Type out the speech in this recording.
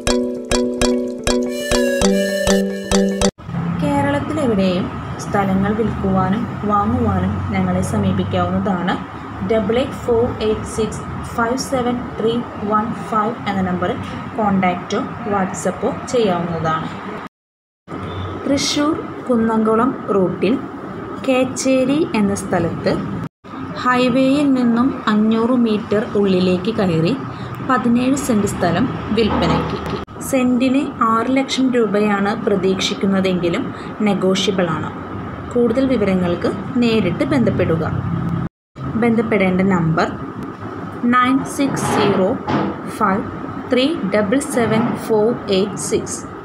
കേരളത്തിലെവിടെയും സ്ഥലങ്ങൾ വിൽക്കുവാനും വാങ്ങുവാനും ഞങ്ങളെ സമീപിക്കാവുന്നതാണ് double eight four eight six five seven three one five എന്ന നമ്പറിൽ കോൺടാക്റ്റോ വാട്സപ്പോ ചെയ്യാവുന്നതാണ് തൃശ്ശൂർ കുന്നംകുളം റൂട്ടിൽ കേച്ചേരി എന്ന സ്ഥലത്ത് ഹൈവേയിൽ നിന്നും അഞ്ഞൂറ് മീറ്റർ ഉള്ളിലേക്ക് കയറി പതിനേഴ് സെൻറ് സ്ഥലം വിൽപ്പനയ്ക്ക് സെൻറ്റിന് ആറ് ലക്ഷം രൂപയാണ് പ്രതീക്ഷിക്കുന്നതെങ്കിലും നെഗോഷ്യബിൾ ആണ് കൂടുതൽ വിവരങ്ങൾക്ക് നേരിട്ട് ബന്ധപ്പെടുക ബന്ധപ്പെടേണ്ട number nine six zero five three double seven four eight six